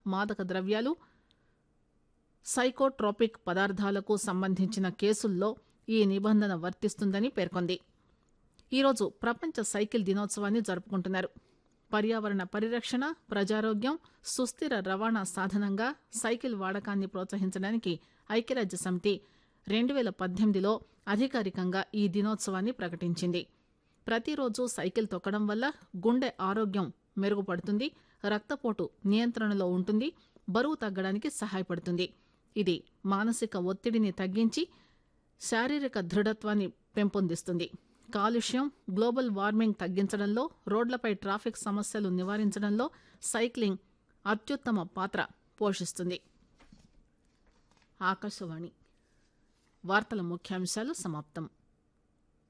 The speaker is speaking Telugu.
మాదక ద్రవ్యాలు సైకోట్రోపిక్ పదార్థాలకు సంబంధించిన కేసుల్లో ఈ నిబంధన వర్తిస్తుందని పేర్కొంది ఈరోజు ప్రపంచ సైకిల్ దినోత్సవాన్ని జరుపుకుంటున్నారు పర్యావరణ పరిరక్షణ ప్రజారోగ్యం సుస్థిర రవాణా సాధనంగా సైకిల్ వాడకాన్ని ప్రోత్సహించడానికి ఐక్యరాజ్య సమితి రెండు వేల పద్దెనిమిదిలో అధికారికంగా ఈ దినోత్సవాన్ని ప్రకటించింది ప్రతిరోజు సైకిల్ తొక్కడం వల్ల గుండె ఆరోగ్యం మెరుగుపడుతుంది రక్తపోటు నియంత్రణలో ఉంటుంది బరువు తగ్గడానికి సహాయపడుతుంది ఇది మానసిక ఒత్తిడిని తగ్గించి శారీరక దృఢత్వాన్ని పెంపొందిస్తుంది కాలుష్యం గ్లోబల్ వార్మింగ్ తగ్గించడంలో రోడ్లపై ట్రాఫిక్ సమస్యలు నివారించడంలో సైక్లింగ్ అత్యుత్తమ పాత్ర పోషిస్తుంది ఆకాశవాణి వార్తల ముఖ్యాంశాలు సమాప్తం